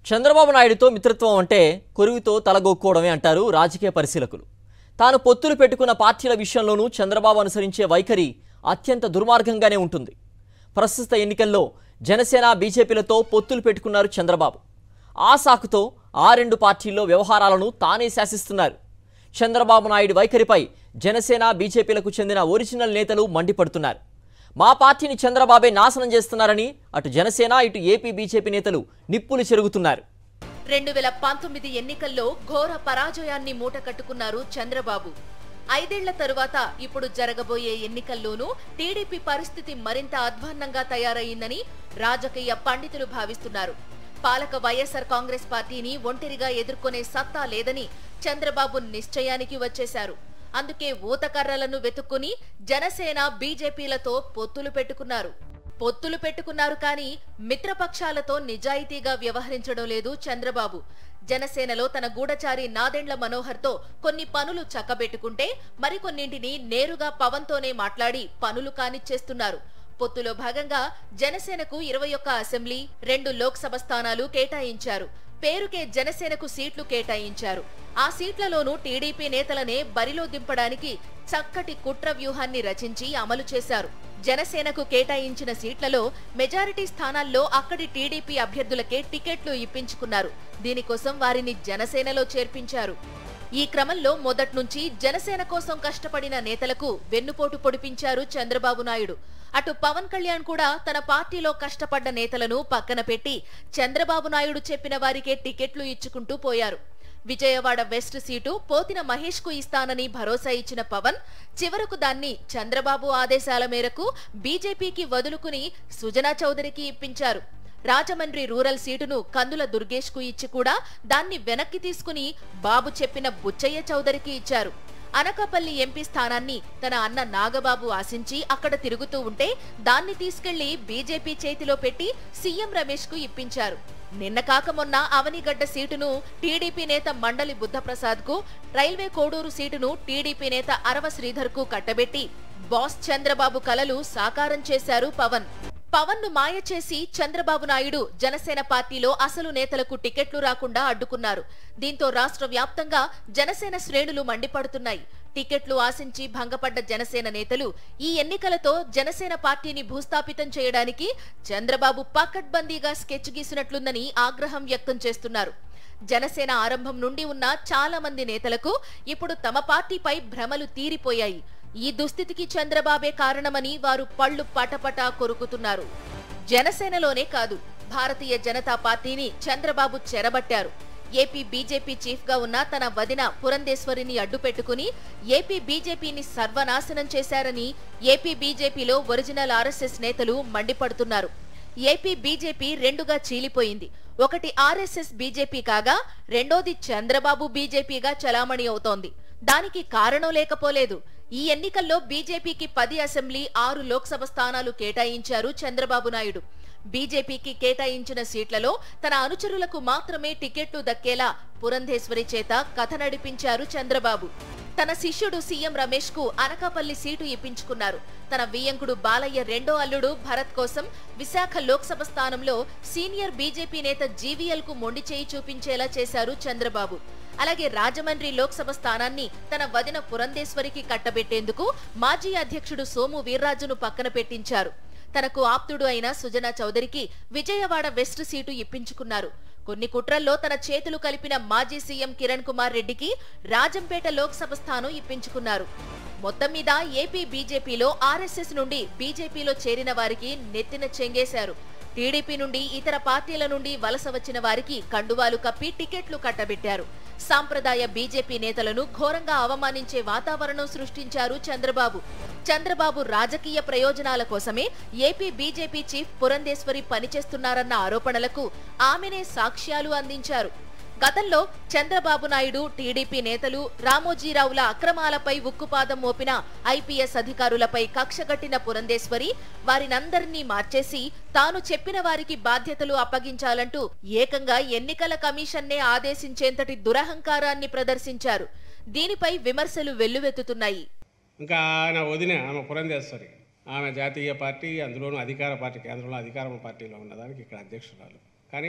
చంద్రబాబు నాయుడుతో మిత్రత్వం అంటే కొరువుతో తలగొక్కోవడమే అంటారు రాజకీయ పరిశీలకులు తాను పొత్తులు పెట్టుకున్న పార్టీల విషయంలోనూ చంద్రబాబు అనుసరించే వైఖరి అత్యంత దుర్మార్గంగానే ఉంటుంది ప్రస్తుత ఎన్నికల్లో జనసేన బీజేపీలతో పొత్తులు పెట్టుకున్నారు చంద్రబాబు ఆ సాకుతో ఆ రెండు పార్టీల్లో వ్యవహారాలను తానే శాసిస్తున్నారు చంద్రబాబు నాయుడు వైఖరిపై జనసేన బీజేపీలకు చెందిన ఒరిజినల్ నేతలు మండిపడుతున్నారు మా పార్టీని చంద్రబాబే నాశనం చేస్తున్నారని అటు జనసేన ఇటు ఏపీ బీజేపీ నేతలు నిప్పులు చెరుగుతున్నారు రెండు వేల పంతొమ్మిది ఎన్నికల్లో ఘోర పరాజయాన్ని మూటకట్టుకున్నారు చంద్రబాబు ఐదేళ్ల తరువాత ఇప్పుడు జరగబోయే ఎన్నికల్లోనూ టీడీపీ పరిస్థితి మరింత అధ్వాన్నంగా తయారయ్యిందని రాజకీయ పండితులు భావిస్తున్నారు పాలక వైఎస్ఆర్ కాంగ్రెస్ పార్టీని ఒంటరిగా ఎదుర్కొనే సత్తా లేదని చంద్రబాబు నిశ్చయానికి వచ్చేశారు అందుకే ఊతకర్రలను వెతుక్కుని జనసేన బీజేపీలతో పొత్తులు పెట్టుకున్నారు పొత్తులు పెట్టుకున్నారు కానీ మిత్రపక్షాలతో నిజాయితీగా వ్యవహరించడం లేదు చంద్రబాబు జనసేనలో తన గూఢచారి నాదెండ్ల మనోహర్తో కొన్ని పనులు చక్కబెట్టుకుంటే మరికొన్నింటిని నేరుగా పవన్తోనే మాట్లాడి పనులు కానిచ్చేస్తున్నారు పొత్తులో భాగంగా జనసేనకు ఇరవై ఒక్క అసెంబ్లీ రెండు లోక్సభ స్థానాలు కేటాయించారు పేరుకే జనసేనకు సీట్లు కేటాయించారు ఆ సీట్లలోనూ టీడీపీ నేతలనే బరిలో దింపడానికి చక్కటి కుట్ర వ్యూహాన్ని రచించి అమలు చేశారు జనసేనకు కేటాయించిన సీట్లలో మెజారిటీ స్థానాల్లో అక్కడి టీడీపీ అభ్యర్థులకే టికెట్లు ఇప్పించుకున్నారు దీనికోసం వారిని జనసేనలో చేర్పించారు ఈ క్రమంలో మొదట్నుంచి జనసేన కోసం కష్టపడిన నేతలకు వెన్నుపోటు పొడిపించారు చంద్రబాబు నాయుడు అటు పవన్ కళ్యాణ్ కూడా తన పార్టీలో కష్టపడ్డ నేతలను పక్కన పెట్టి చంద్రబాబు నాయుడు చెప్పిన వారికే టికెట్లు ఇచ్చుకుంటూ పోయారు విజయవాడ వెస్ట్ సీటు పోతిన మహేష్ కు ఇస్తానని భరోసా ఇచ్చిన పవన్ చివరకు దాన్ని చంద్రబాబు ఆదేశాల మేరకు బీజేపీకి వదులుకుని సుజనా చౌదరికి ఇప్పించారు రాజమండ్రి రూరల్ సీటును కందుల దుర్గేష్ కు ఇచ్చి కూడా దాన్ని వెనక్కి తీసుకుని బాబు చెప్పిన బుచ్చయ్య చౌదరికి ఇచ్చారు అనకాపల్లి ఎంపీ స్థానాన్ని తన అన్న నాగబాబు ఆశించి అక్కడ తిరుగుతూ ఉంటే దాన్ని తీసుకెళ్లి బీజేపీ చేతిలో పెట్టి సీఎం రమేష్ కు ఇప్పించారు నిన్న కాక మొన్న అవనిగడ్డ సీటును టీడీపీ నేత మండలి బుద్ధప్రసాద్ కు రైల్వే కోడూరు సీటును టీడీపీ నేత అరవ శ్రీధర్ కు కట్టబెట్టి బాస్ చంద్రబాబు కలలు సాకారం చేశారు పవన్ పవన్ ను మాయ చేసి చంద్రబాబు నాయుడు జనసేన పార్టీలో అసలు నేతలకు టికెట్లు రాకుండా అడ్డుకున్నారు దీంతో రాష్ట్ర వ్యాప్తంగా జనసేన శ్రేణులు మండిపడుతున్నాయి టికెట్లు ఆశించి భంగపడ్డ జనసేన నేతలు ఈ ఎన్నికలతో జనసేన పార్టీని భూస్థాపితం చేయడానికి చంద్రబాబు పకడ్బందీగా స్కెచ్ గీసినట్లుందని ఆగ్రహం వ్యక్తం చేస్తున్నారు జనసేన ఆరంభం నుండి ఉన్న చాలా మంది నేతలకు ఇప్పుడు తమ పార్టీపై భ్రమలు తీరిపోయాయి ఈ దుస్థితికి చంద్రబాబే కారణమని వారు పళ్ళు పటపటా కొరుకుతున్నారు జనసేనలోనే కాదు భారతీయ జనతా పార్టీని చంద్రబాబు చెరబట్టారు ఏపీ బీజేపీ చీఫ్ గా ఉన్న తన వదిన పురంధేశ్వరిని అడ్డుపెట్టుకుని ఏపీ బీజేపీని సర్వనాశనం చేశారని ఏపీ బీజేపీలో ఒరిజినల్ ఆర్ఎస్ఎస్ నేతలు మండిపడుతున్నారు ఏపీ బీజేపీ రెండుగా చీలిపోయింది ఒకటి ఆర్ఎస్ఎస్ బీజేపీ కాగా రెండోది చంద్రబాబు బీజేపీగా చలామణి అవుతోంది దానికి కారణం లేకపోలేదు ఈ ఎన్నికల్లో బీజేపీకి పది అసెంబ్లీ ఆరు లోక్సభ స్థానాలు కేటాయించారు చంద్రబాబు నాయుడు బీజేపీకి కేటాయించిన సీట్లలో తన అనుచరులకు మాత్రమే టికెట్లు దక్కేలా పురంధేశ్వరి చేత కథ నడిపించారు చంద్రబాబు తన శిష్యుడు సీఎం రమేష్ కు అనకాపల్లి సీటు ఇప్పించుకున్నారు తన వియ్యంకుడు బాలయ్య రెండో అల్లుడు భరత్ కోసం విశాఖ లోక్సభ స్థానంలో సీనియర్ బీజేపీ నేత జీవీఎల్ కు మొండి చేయి చూపించేలా చేశారు చంద్రబాబు అలాగే రాజమండ్రి లోక్సభ స్థానాన్ని తన వదిన పురంధేశ్వరికి కట్టబెట్టేందుకు మాజీ అధ్యక్షుడు సోము వీర్రాజును పక్కన పెట్టించారు తనకు ఆప్తుడు అయిన సుజనా చౌదరికి విజయవాడ వెస్ట్ సీటు ఇప్పించుకున్నారు కొన్ని కుట్రల్లో తన చేతులు కలిపిన మాజీ సీఎం కిరణ్ కుమార్ రెడ్డికి రాజంపేట లోక్సభ స్థానం ఇప్పించుకున్నారు మొత్తం మీద ఏపీ బీజేపీలో ఆర్ఎస్ఎస్ నుండి బీజేపీలో చేరిన వారికి నెత్తిన చెంగేశారు టీడీపీ నుండి ఇతర పార్టీల నుండి వలస వచ్చిన వారికి కండువాలు కప్పి టికెట్లు కట్టబెట్టారు సాంప్రదాయ బీజేపీ నేతలను ఘోరంగా అవమానించే వాతావరణం సృష్టించారు చంద్రబాబు చంద్రబాబు రాజకీయ ప్రయోజనాల కోసమే ఏపీ బీజేపీ చీఫ్ పురంధేశ్వరి పనిచేస్తున్నారన్న ఆరోపణలకు ఆమెనే సాక్ష్యాలు అందించారు గతంలో చంద్రబాబు నాయుడు టీడీపీ నేతలు రామోజీరావుల అక్రమాలపై ఉక్కుపాదం మోపిన ఐపీఎస్ అధికారులపై కక్షగట్టిన పురంధేశ్వరి వారినందరినీ మార్చేసి తాను చెప్పిన వారికి బాధ్యతలు అప్పగించాలంటూ ఏకంగా ఎన్నికల కమిషన్నే ఆదేశించేంతటి దురహంకారాన్ని ప్రదర్శించారు దీనిపై విమర్శలు వెల్లువెత్తుతున్నాయి ఇంకా ఆయన వదిన ఆమె పురంధేశ్వరి ఆమె జాతీయ పార్టీ అందులోనూ అధికార పార్టీ కేంద్రంలో అధికార పార్టీలో ఉన్నదానికి ఇక్కడ అధ్యక్షురాలు కానీ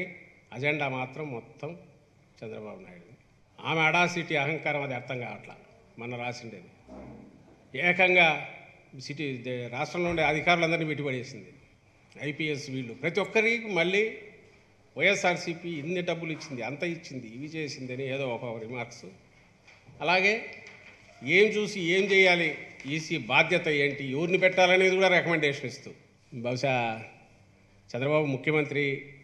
అజెండా మాత్రం మొత్తం చంద్రబాబు నాయుడు ఆమె అడాసిటీ అహంకారం అది అర్థం కావట్లా మన రాసిండేది ఏకంగా సిటీ దే- రాష్ట్రంలో ఉండే అధికారులందరినీ పెట్టుబడేసింది ఐపీఎస్ వీళ్ళు ప్రతి ఒక్కరికి మళ్ళీ వైఎస్ఆర్సీపీ ఇన్ని డబ్బులు ఇచ్చింది అంత ఇచ్చింది ఇవి చేసింది అని ఏదో ఒక రిమార్క్స్ అలాగే ఏం చూసి ఏం చేయాలి ఈసీ బాధ్యత ఏంటి ఎవరిని పెట్టాలనేది కూడా రికమెండేషన్ ఇస్తూ బహుశా చంద్రబాబు ముఖ్యమంత్రి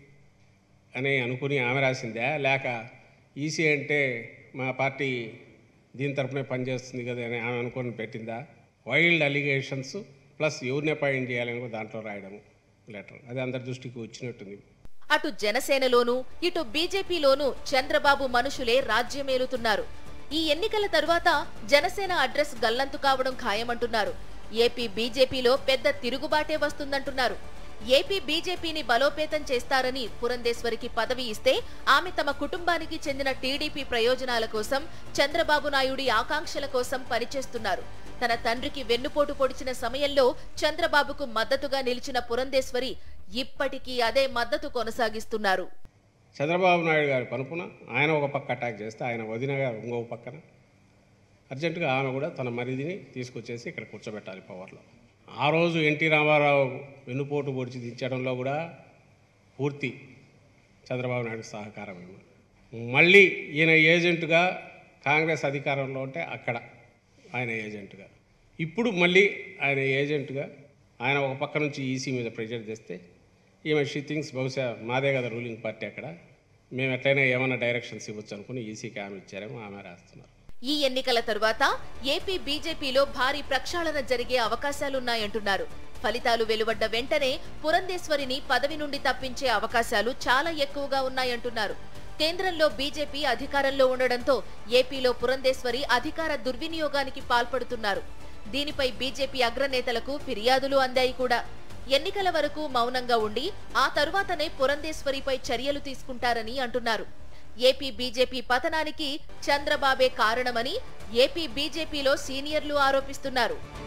అని అనుకుని ఆమె రాసిందా లేక ఈసీ అంటే మా పార్టీ దీని తరపునే పనిచేస్తుంది కదా అని ఆమె అనుకుని పెట్టిందా వైల్డ్ అలిగేషన్స్ ప్లస్ ఎవరిని అపాయింట్ చేయాలని కూడా దాంట్లో రాయడం లెటర్ అది అందరి దృష్టికి వచ్చినట్టుంది అటు జనసేనలోనూ ఇటు బీజేపీలోనూ చంద్రబాబు మనుషులే రాజ్యమేలుతున్నారు ఈ ఎన్నికల తరువాత జనసేన అడ్రస్ గల్లంతు కావడం ఖాయమంటున్నారు ఏపీ బీజేపీలో పెద్ద తిరుగుబాటే వస్తుందంటున్నారు ఏపీ బీజేపీని బలోపేతం చేస్తారని పురంధేశ్వరికి పదవి ఇస్తే ఆమె తమ కుటుంబానికి చెందిన టీడీపీ ప్రయోజనాల కోసం చంద్రబాబు నాయుడి ఆకాంక్షల కోసం పనిచేస్తున్నారు తన తండ్రికి వెన్నుపోటు పొడిచిన సమయంలో చంద్రబాబుకు మద్దతుగా నిలిచిన పురంధేశ్వరి ఇప్పటికీ అదే మద్దతు కొనసాగిస్తున్నారు చంద్రబాబు నాయుడు గారి పనుపున ఆయన ఒక పక్క అటాక్ చేస్తే ఆయన వదిన గారు ఇంకో పక్కన అర్జెంటుగా ఆమె కూడా తన మరిదిని తీసుకొచ్చేసి ఇక్కడ కూర్చోబెట్టాలి పవర్లో ఆ రోజు ఎన్టీ రామారావు వెన్నుపోటు పొడిచి దించడంలో కూడా పూర్తి చంద్రబాబు నాయుడు సహకారం ఇవ్వ మళ్ళీ ఈయన ఏజెంటుగా కాంగ్రెస్ అధికారంలో ఉంటే అక్కడ ఆయన ఏజెంటుగా ఇప్పుడు మళ్ళీ ఆయన ఏజెంటుగా ఆయన ఒక పక్క నుంచి ఈసీ మీద ప్రెజర్ చేస్తే ఈమె షీ థింగ్స్ బహుశా మాదే కదా రూలింగ్ పార్టీ అక్కడ మేము ఎట్లయినా ఏమైనా డైరెక్షన్స్ ఇవ్వచ్చు అనుకుని ఈసీకి ఆమె ఇచ్చారేమో ఆమె రాస్తున్నారు ఈ ఎన్నికల తరువాత ఏపీ బీజేపీలో భారీ ప్రక్షాళన జరిగే అవకాశాలున్నాయంటున్నారు ఫలితాలు వెలువడ్డ వెంటనే పురంధేశ్వరిని పదవి నుండి తప్పించే అవకాశాలు చాలా ఎక్కువగా ఉన్నాయంటున్నారు కేంద్రంలో బీజేపీ అధికారంలో ఉండడంతో ఏపీలో పురంధేశ్వరి అధికార దుర్వినియోగానికి పాల్పడుతున్నారు దీనిపై బీజేపీ అగ్రనేతలకు ఫిర్యాదులు అందాయి కూడా ఎన్నికల వరకు మౌనంగా ఉండి ఆ తరువాతనే పురంధేశ్వరిపై చర్యలు తీసుకుంటారని అంటున్నారు ఏపీ బీజేపీ పతనానికి చంద్రబాబే కారణమని ఏపీ బీజేపీలో సీనియర్లు ఆరోపిస్తున్నారు